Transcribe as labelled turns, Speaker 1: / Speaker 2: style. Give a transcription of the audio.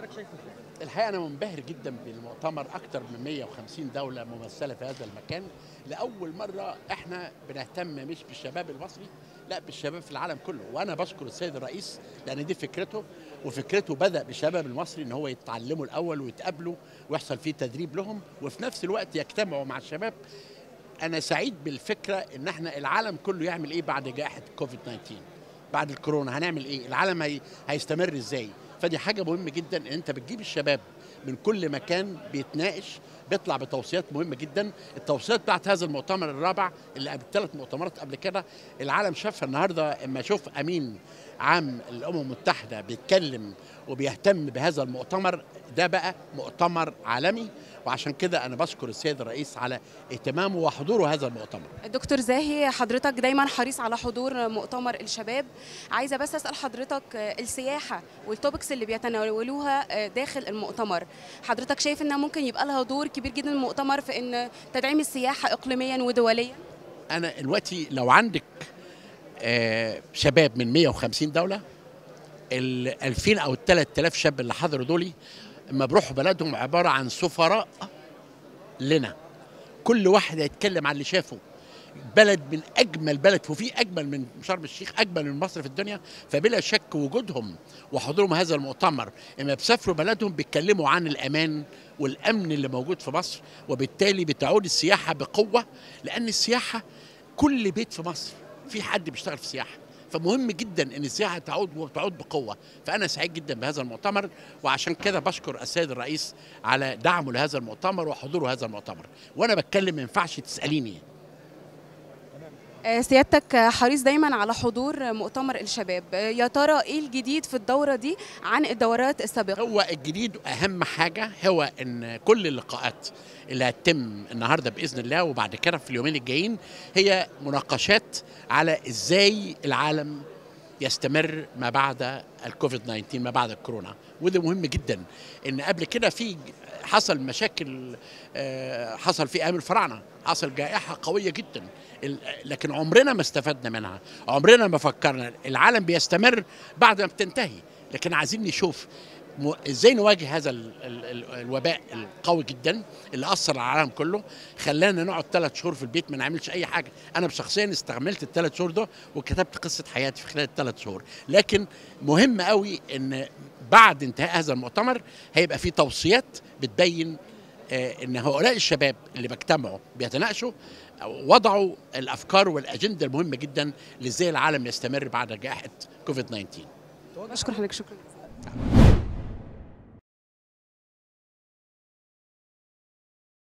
Speaker 1: الحقيقه انا منبهر جدا بالمؤتمر اكثر من 150 دوله ممثله في هذا المكان لاول مره احنا بنهتم مش بالشباب المصري لا بالشباب في العالم كله وانا بشكر السيد الرئيس لان دي فكرته وفكرته بدا بالشباب المصري ان هو يتعلموا الاول ويتقابلوا ويحصل فيه تدريب لهم وفي نفس الوقت يجتمعوا مع الشباب انا سعيد بالفكره ان احنا العالم كله يعمل ايه بعد جائحه كوفيد 19 بعد الكورونا هنعمل ايه العالم هي... هيستمر ازاي فدي حاجه مهمه جدا ان انت بتجيب الشباب من كل مكان بيتناقش بيطلع بتوصيات مهمه جدا التوصيات بتاعت هذا المؤتمر الرابع اللي قبل ثلاث مؤتمرات قبل كده العالم شافها النهارده اما اشوف امين عام الامم المتحده بيتكلم وبيهتم بهذا المؤتمر ده بقى مؤتمر عالمي وعشان كده انا بشكر السيد الرئيس على اهتمامه وحضوره هذا المؤتمر
Speaker 2: دكتور زاهي حضرتك دايما حريص على حضور مؤتمر الشباب عايزه بس اسال حضرتك السياحه والتوبكس اللي بيتناولوها داخل المؤتمر حضرتك شايف انها ممكن يبقى لها دور كبير جدا المؤتمر في ان تدعيم السياحه اقليميا ودوليا
Speaker 1: انا دلوقتي لو عندك آه شباب من 150 دوله ال 2000 او ال 3000 شاب اللي حضروا دول لما بروحوا بلدهم عباره عن سفراء لنا كل واحد هيتكلم عن اللي شافه بلد من اجمل بلد وفي اجمل من شرم الشيخ اجمل من مصر في الدنيا فبلا شك وجودهم وحضورهم هذا المؤتمر اما بيسافروا بلدهم بيتكلموا عن الامان والامن اللي موجود في مصر وبالتالي بتعود السياحه بقوه لان السياحه كل بيت في مصر في حد بيشتغل في السياحه فمهم جدا ان السياحه تعود وتعود بقوه فانا سعيد جدا بهذا المؤتمر وعشان كده بشكر السيد الرئيس على دعمه لهذا المؤتمر وحضوره هذا المؤتمر وانا بتكلم ما ينفعش تساليني
Speaker 2: سيادتك حريص دايما على حضور مؤتمر الشباب يا ترى ايه الجديد في الدوره دي عن الدورات السابقه
Speaker 1: هو الجديد اهم حاجه هو ان كل اللقاءات اللي هتتم النهارده باذن الله وبعد كده في اليومين الجايين هي مناقشات على ازاي العالم يستمر ما بعد الكوفيد 19 ما بعد الكورونا وده مهم جدا ان قبل كده في حصل مشاكل حصل في ايام الفراعنه حصل جائحه قويه جدا لكن عمرنا ما استفدنا منها عمرنا ما فكرنا العالم بيستمر بعد ما بتنتهي لكن عايزين نشوف ازاي نواجه هذا ال ال ال الوباء القوي جدا اللي اثر على العالم كله خلانا نقعد ثلاث شهور في البيت ما نعملش اي حاجه انا شخصيا استعملت الثلاث شهور ده وكتبت قصه حياتي في خلال الثلاث شهور لكن مهم قوي ان بعد انتهاء هذا المؤتمر هيبقى في توصيات بتبين ان هؤلاء الشباب اللي بيجتمعوا بيتناقشوا وضعوا الافكار والاجنده المهمه جدا لازاي العالم يستمر بعد جائحه كوفيد 19
Speaker 2: بشكر حضرتك شكرا